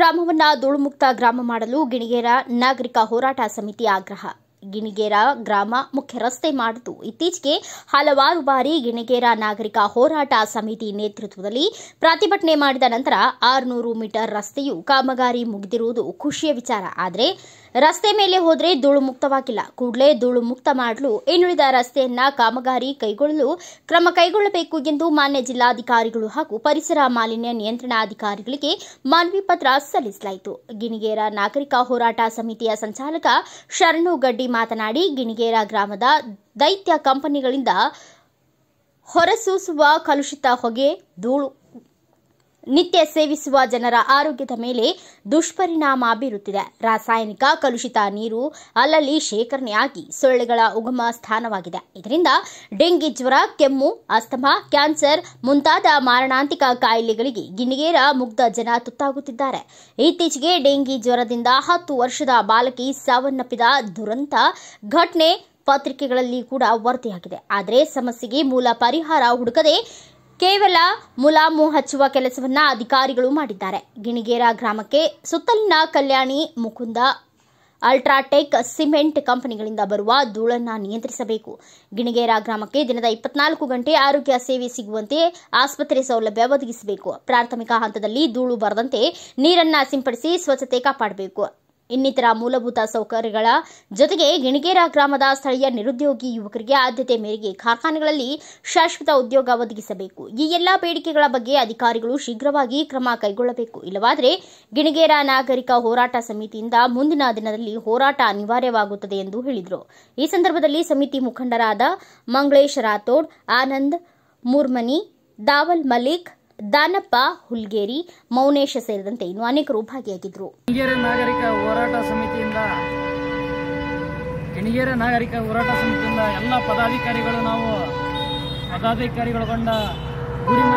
ಗ್ರಾಮವನ್ನ ಧೂಳುಮುಕ್ತ ಗ್ರಾಮ ಮಾಡಲು ಗಿಣಿಗೇರ ನಾಗರಿಕ ಹೋರಾಟ ಸಮಿತಿ ಆಗ್ರಹ ಗಿಣಿಗೇರ ಗ್ರಾಮ ಮುಖ್ಯ ರಸ್ತೆ ಮಾಡಿದ್ದು ಇತ್ತೀಚೆಗೆ ಹಲವಾರು ಬಾರಿ ಗಿಣಿಗೇರ ನಾಗರಿಕ ಹೋರಾಟ ಸಮಿತಿ ನೇತೃತ್ವದಲ್ಲಿ ಪ್ರತಿಭಟನೆ ಮಾಡಿದ ನಂತರ ಆರುನೂರು ಮೀಟರ್ ರಸ್ತೆಯು ಕಾಮಗಾರಿ ಮುಗಿದಿರುವುದು ಖುಷಿಯ ವಿಚಾರ ಆದರೆ ರಸ್ತೆ ಮೇಲೆ ಹೋದರೆ ಧೂಳು ಮುಕ್ತವಾಗಿಲ್ಲ ಕೂಡಲೇ ಧೂಳು ಮುಕ್ತ ಮಾಡಲು ಇನ್ನುಳಿದ ರಸ್ತೆಯನ್ನ ಕಾಮಗಾರಿ ಕೈಗೊಳ್ಳಲು ಕ್ರಮ ಕೈಗೊಳ್ಳಬೇಕು ಎಂದು ಮಾನ್ಯ ಜಿಲ್ಲಾಧಿಕಾರಿಗಳು ಹಾಗೂ ಪರಿಸರ ಮಾಲಿನ್ಯ ನಿಯಂತ್ರಣಾಧಿಕಾರಿಗಳಿಗೆ ಮನವಿ ಪತ್ರ ಸಲ್ಲಿಸಲಾಯಿತು ಗಿಣಿಗೇರ ನಾಗರಿಕ ಹೋರಾಟ ಸಮಿತಿಯ ಸಂಚಾಲಕ ಶರಣು ಗಡ್ಡಿ ಮಾತನಾಡಿ ಗಿಣಿಗೇರ ಗ್ರಾಮದ ದೈತ್ಯ ಕಂಪನಿಗಳಿಂದ ಹೊರಸೂಸುವ ಕಲುಷಿತ ಹೊಗೆ ಧೂಳು ನಿತ್ಯ ಸೇವಿಸುವ ಜನರ ಆರೋಗ್ಯದ ಮೇಲೆ ದುಷ್ಪರಿಣಾಮ ಬೀರುತ್ತಿದೆ ರಾಸಾಯನಿಕ ಕಲುಷಿತ ನೀರು ಅಲ್ಲಲ್ಲಿ ಶೇಖರಣೆಯಾಗಿ ಸೊಳ್ಳೆಗಳ ಉಗಮ ಸ್ಥಾನವಾಗಿದೆ ಇದರಿಂದ ಡೆಂಗಿ ಜ್ವರ ಕೆಮ್ಮು ಅಸ್ತಮಾ ಕ್ಯಾನ್ಸರ್ ಮುಂತಾದ ಮಾರಣಾಂತಿಕ ಕಾಯಿಲೆಗಳಿಗೆ ಗಿಣಿಗೇರ ಮುಗ್ಧ ಜನ ತುತ್ತಾಗುತ್ತಿದ್ದಾರೆ ಇತ್ತೀಚೆಗೆ ಡೆಂಗಿ ಜ್ವರದಿಂದ ಹತ್ತು ವರ್ಷದ ಬಾಲಕಿ ಸಾವನ್ನಪ್ಪಿದ ದುರಂತ ಘಟನೆ ಪತ್ರಿಕೆಗಳಲ್ಲಿ ಕೂಡ ವರದಿಯಾಗಿದೆ ಆದರೆ ಸಮಸ್ಯೆಗೆ ಮೂಲ ಪರಿಹಾರ ಹುಡುಕದೆ ಕೇವಲ ಮುಲಾಮು ಹಚ್ಚುವ ಕೆಲಸವನ್ನ ಅಧಿಕಾರಿಗಳು ಮಾಡಿದ್ದಾರೆ ಗಿಣಿಗೇರ ಗ್ರಾಮಕ್ಕೆ ಸುತ್ತಲಿನ ಕಲ್ಯಾಣಿ ಮುಕುಂದ ಅಲ್ಟ್ರಾಟೆಕ್ ಸಿಮೆಂಟ್ ಕಂಪನಿಗಳಿಂದ ಬರುವ ಧೂಳನ್ನ ನಿಯಂತ್ರಿಸಬೇಕು ಗಿಣಿಗೇರ ಗ್ರಾಮಕ್ಕೆ ದಿನದ ಇಪ್ಪತ್ನಾಲ್ಕು ಗಂಟೆ ಆರೋಗ್ಯ ಸೇವೆ ಸಿಗುವಂತೆ ಆಸ್ಪತ್ರೆ ಸೌಲಭ್ಯ ಒದಗಿಸಬೇಕು ಪ್ರಾಥಮಿಕ ಹಂತದಲ್ಲಿ ಧೂಳು ಬರದಂತೆ ನೀರನ್ನ ಸಿಂಪಡಿಸಿ ಸ್ವಚ್ಛತೆ ಕಾಪಾಡಬೇಕು ಇನ್ನಿತರ ಮೂಲಭೂತ ಸೌಕರ್ಯಗಳ ಜೊತೆಗೆ ಗಿಣಿಗೇರ ಗ್ರಾಮದ ಸ್ಥಳೀಯ ನಿರುದ್ಯೋಗಿ ಯುವಕರಿಗೆ ಆದ್ಯತೆ ಮೇರೆಗೆ ಕಾರ್ಖಾನೆಗಳಲ್ಲಿ ಶಾಶ್ವತ ಉದ್ಯೋಗ ಒದಗಿಸಬೇಕು ಈ ಎಲ್ಲಾ ಬೇಡಿಕೆಗಳ ಬಗ್ಗೆ ಅಧಿಕಾರಿಗಳು ಶೀಘ್ರವಾಗಿ ಕ್ರಮ ಕೈಗೊಳ್ಳಬೇಕು ಇಲ್ಲವಾದರೆ ಗಿಣಿಗೇರ ನಾಗರಿಕ ಹೋರಾಟ ಸಮಿತಿಯಿಂದ ಮುಂದಿನ ದಿನದಲ್ಲಿ ಹೋರಾಟ ಅನಿವಾರ್ಯವಾಗುತ್ತದೆ ಎಂದು ಹೇಳಿದರು ಈ ಸಂದರ್ಭದಲ್ಲಿ ಸಮಿತಿ ಮುಖಂಡರಾದ ಮಂಗಳೇಶ್ ರಾಥೋಡ್ ಆನಂದ್ ಮೂರ್ಮನಿ ದಾವಲ್ ಮಲಿಕ್ ದಾನಪ್ಪ ಹುಲ್ಗೇರಿ ಮೌನೇಶ ಸೇರಿದಂತೆ ಇನ್ನು ಅನೇಕರು ಭಾಗಿಯಾಗಿದ್ದರು ಗಿಣಿಗೇರಿ ನಾಗರಿಕ ಹೋರಾಟ ಸಮಿತಿಯಿಂದ ಗಿಣಿಗೇರಿ ನಾಗರಿಕ ಹೋರಾಟ ಸಮಿತಿಯಿಂದ ಎಲ್ಲ ಪದಾಧಿಕಾರಿಗಳು ನಾವು ಪದಾಧಿಕಾರಿಗಳೊಳಗೊಂಡ ಊರಿನ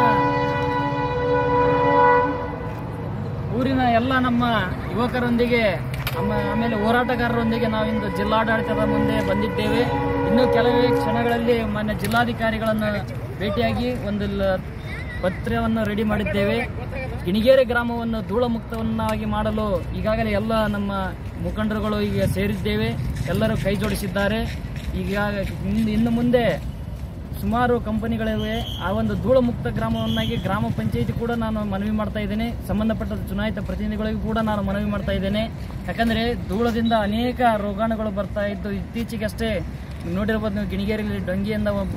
ಊರಿನ ಎಲ್ಲ ನಮ್ಮ ಯುವಕರೊಂದಿಗೆ ನಮ್ಮ ಆಮೇಲೆ ಹೋರಾಟಗಾರರೊಂದಿಗೆ ನಾವಿಂದು ಜಿಲ್ಲಾಡಳಿತದ ಮುಂದೆ ಬಂದಿದ್ದೇವೆ ಇನ್ನು ಕೆಲವೇ ಕ್ಷಣಗಳಲ್ಲಿ ಮಾನ್ಯ ಜಿಲ್ಲಾಧಿಕಾರಿಗಳನ್ನು ಭೇಟಿಯಾಗಿ ಒಂದು ಲ- ಪತ್ರವನ್ನು ರೆಡಿ ಮಾಡಿದ್ದೇವೆ ಗಿಣಿಗೇರಿ ಗ್ರಾಮವನ್ನು ಧೂಳ ಮುಕ್ತವನ್ನಾಗಿ ಮಾಡಲು ಈಗಾಗಲೇ ಎಲ್ಲ ನಮ್ಮ ಮುಖಂಡರುಗಳು ಈಗ ಸೇರಿದ್ದೇವೆ ಎಲ್ಲರೂ ಕೈ ಜೋಡಿಸಿದ್ದಾರೆ ಈಗ ಇನ್ನು- ಇನ್ನು ಮುಂದೆ ಸುಮಾರು ಕಂಪನಿಗಳಿವೆ ಆ ಒಂದು ಧೂಳು ಮುಕ್ತ ಗ್ರಾಮವನ್ನಾಗಿ ಗ್ರಾಮ ಪಂಚಾಯಿತಿ ಕೂಡ ನಾನು ಮನವಿ ಮಾಡ್ತಾ ಇದ್ದೇನೆ ಸಂಬಂಧಪಟ್ಟ ಚುನಾಯಿತ ಪ್ರತಿನಿಧಿಗಳಿಗೂ ಕೂಡ ನಾನು ಮನವಿ ಮಾಡ್ತಾ ಇದ್ದೇನೆ ಯಾಕಂದರೆ ಧೂಳದಿಂದ ಅನೇಕ ರೋಗಾಣುಗಳು ಬರ್ತಾ ಇದ್ದು ಇತ್ತೀಚೆಗಷ್ಟೇ ನೋಡಿರ್ಬೋದು ನೀವು ಗಿಣಿಗೇರಿಯಲ್ಲಿ ಡೊಂಗಿಯಿಂದ ಒಬ್ಬ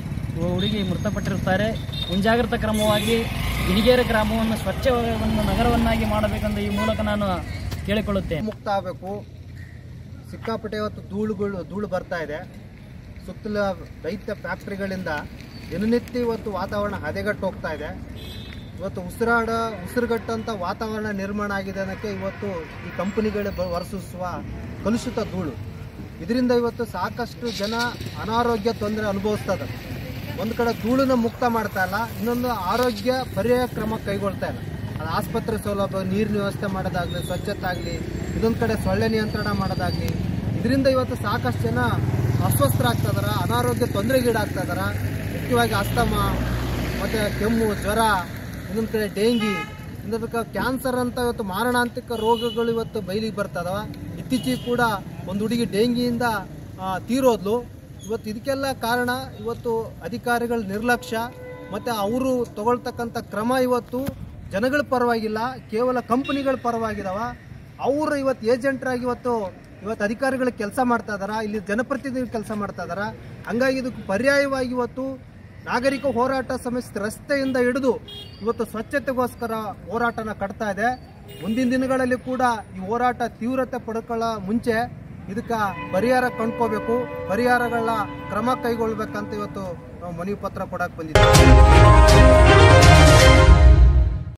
ಹುಡುಗಿ ಮೃತಪಟ್ಟಿರುತ್ತಾರೆ ಮುಂಜಾಗ್ರತಾ ಕ್ರಮವಾಗಿ ಗಿಣಿಗೇರಿ ಗ್ರಾಮವನ್ನು ಸ್ವಚ್ಛ ಒಂದು ನಗರವನ್ನಾಗಿ ಮಾಡಬೇಕೆಂದು ಈ ಮೂಲಕ ನಾನು ಕೇಳಿಕೊಳ್ಳುತ್ತೇನೆ ಮುಕ್ತ ಆಗಬೇಕು ಸಿಕ್ಕಾಪಟ್ಟೆ ಇವತ್ತು ಧೂಳುಗಳು ಧೂಳು ಬರ್ತಾ ಇದೆ ಸುತ್ತಲ ರೈತ ಫ್ಯಾಕ್ಟ್ರಿಗಳಿಂದ ದಿನನಿತ್ಯ ಇವತ್ತು ವಾತಾವರಣ ಹದಗೆಟ್ಟು ಹೋಗ್ತಾ ಇದೆ ಇವತ್ತು ಉಸಿರಾಡ ಉಸಿರುಗಟ್ಟಂಥ ವಾತಾವರಣ ನಿರ್ಮಾಣ ಆಗಿದೆ ಅನ್ನೋಕ್ಕೆ ಇವತ್ತು ಈ ಕಂಪನಿಗಳು ಬ ಹೊರಸೂಸುವ ಕಲುಷಿತ ಧೂಳು ಇದರಿಂದ ಇವತ್ತು ಸಾಕಷ್ಟು ಜನ ಅನಾರೋಗ್ಯ ತೊಂದರೆ ಅನುಭವಿಸ್ತದೆ ಒಂದು ಕಡೆ ಧೂಳನ್ನ ಮುಕ್ತ ಮಾಡ್ತಾ ಇಲ್ಲ ಇನ್ನೊಂದು ಆರೋಗ್ಯ ಪರ್ಯಾಯ ಕ್ರಮ ಕೈಗೊಳ್ತಾ ಇಲ್ಲ ಅದು ಆಸ್ಪತ್ರೆ ಸೌಲಭ್ಯ ನೀರಿನ ವ್ಯವಸ್ಥೆ ಮಾಡೋದಾಗ್ಲಿ ಸ್ವಚ್ಛತೆ ಆಗಲಿ ಇದೊಂದು ಕಡೆ ಸೊಳ್ಳೆ ನಿಯಂತ್ರಣ ಮಾಡೋದಾಗ್ಲಿ ಇದರಿಂದ ಇವತ್ತು ಸಾಕಷ್ಟು ಜನ ಅಸ್ವಸ್ಥರಾಗ್ತಾ ಇದಾರ ಅನಾರೋಗ್ಯ ತೊಂದರೆಗೀಡಾಗ್ತಾ ಇದಾರ ಮುಖ್ಯವಾಗಿ ಅಸ್ತಮ ಮತ್ತು ಕೆಮ್ಮು ಜ್ವರ ಇನ್ನೊಂದು ಕಡೆ ಡೆಂಗಿ ಇನ್ನೊಂದು ಕ್ಯಾನ್ಸರ್ ಅಂತ ಇವತ್ತು ಮಾರಣಾಂತಿಕ ರೋಗಗಳು ಇವತ್ತು ಬಯಲಿಗೆ ಬರ್ತಾ ಇದಾವ ಇತ್ತೀಚೆಗೆ ಕೂಡ ಒಂದು ಹುಡುಗಿ ಡೆಂಗಿಯಿಂದ ಆ, ತೀರೋದ್ಲು ಇವತ್ತು ಇದಕ್ಕೆಲ್ಲ ಕಾರಣ ಇವತ್ತು ಅಧಿಕಾರಿಗಳ ನಿರ್ಲಕ್ಷ್ಯ ಮತ್ತು ಅವರು ತಗೊಳ್ತಕ್ಕಂಥ ಕ್ರಮ ಇವತ್ತು ಜನಗಳ ಪರವಾಗಿಲ್ಲ ಕೇವಲ ಕಂಪನಿಗಳ ಪರವಾಗಿದಾವ ಅವರು ಇವತ್ತು ಏಜೆಂಟ್ರಾಗಿ ಇವತ್ತು ಇವತ್ತು ಅಧಿಕಾರಿಗಳು ಕೆಲಸ ಮಾಡ್ತಾ ಇದಾರ ಇಲ್ಲಿ ಜನಪ್ರತಿನಿಧಿಗಳು ಕೆಲಸ ಮಾಡ್ತಾ ಇದಾರ ಹಂಗಾಗಿ ಇದಕ್ಕೆ ಪರ್ಯಾಯವಾಗಿ ಇವತ್ತು ನಾಗರಿಕ ಹೋರಾಟ ಸಮಿತಿ ರಸ್ತೆಯಿಂದ ಹಿಡಿದು ಇವತ್ತು ಸ್ವಚ್ಛತೆಗೋಸ್ಕರ ಹೋರಾಟನ ಕಟ್ತಾ ಇದೆ ಮುಂದಿನ ದಿನಗಳಲ್ಲಿ ಕೂಡ ಈ ಹೋರಾಟ ತೀವ್ರತೆ ಪಡ್ಕೊಳ್ಳೋ ಮುಂಚೆ ಇದಕ್ಕೆ ಪರಿಹಾರ ಕಂಡ್ಕೋಬೇಕು ಪರಿಹಾರಗಳ ಕ್ರಮ ಕೈಗೊಳ್ಬೇಕಂತ ಇವತ್ತು ನಾವು ಮನವಿ ಪತ್ರ ಕೊಡಕ್ಕೆ ಬಂದಿದ್ದೀವಿ